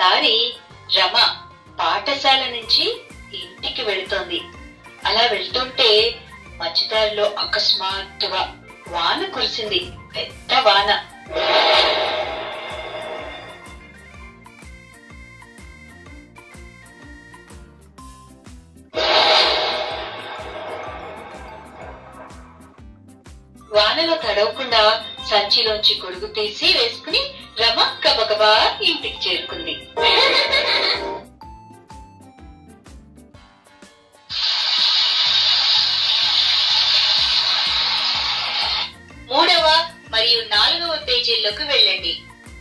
ఒకసారి రమ పాఠశాల నుంచి ఇంటికి వెళుతోంది అలా వెళ్తుంటే మధ్యదారిలో అకస్మాత్తుగా వాన కురిసింది పెద్ద వాన వానలో తడవకుండా సంచిలోంచి గొడుగు తీసి వేసుకుని రమ గబగబా ఇంటికి చేరుకుంది మూడవ మరియు నాలుగవ పేజీల్లోకి వెళ్ళండి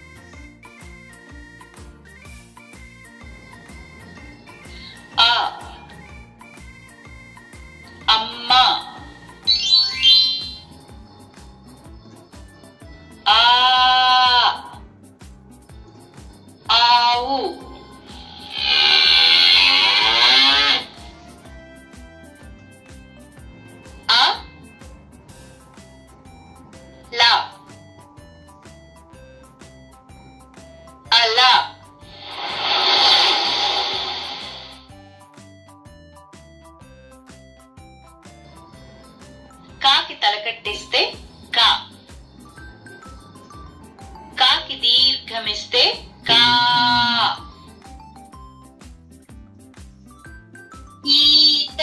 ఆ అమ్మ ఆ ఆవు ఆ లా అలా కాకి తలకట్టిస్తే కా కాకి దీర్ఘమిస్తే కా ఈత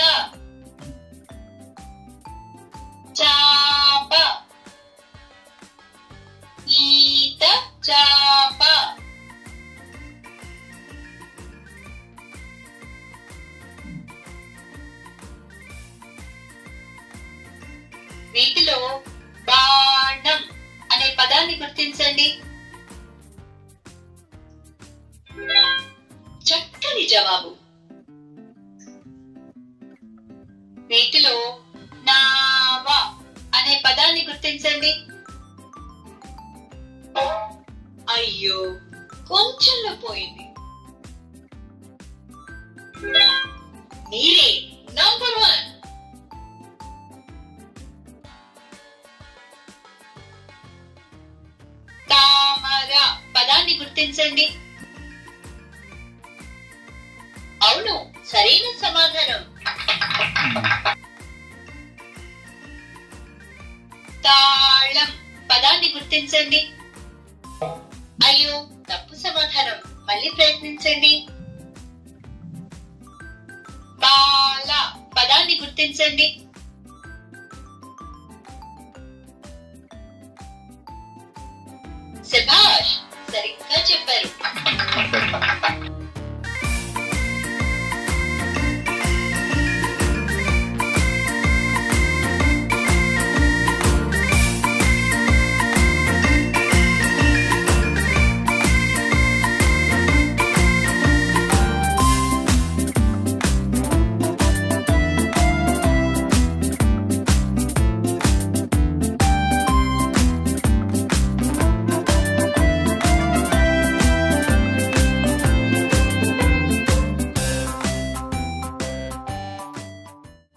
చాప ఈత చాప వీటిలో బాణం అనే పదాన్ని గుర్తించండి చక్కని జవాబు వీటిలో నావ అనే పదాన్ని గుర్తించండి అయ్యో కొంచెంలో పోయింది మీరే నంబర్ వన్ తామర పదాన్ని గుర్తించండి అవును సరైన సమాధానం తాళం పదాన్ని గుర్తించండి అయ్యో తప్పు సమాధానం మళ్ళీ ప్రయత్నించండి బాల పదాన్ని గుర్తించండి శభాష్ సరిగ్గా చెప్పారు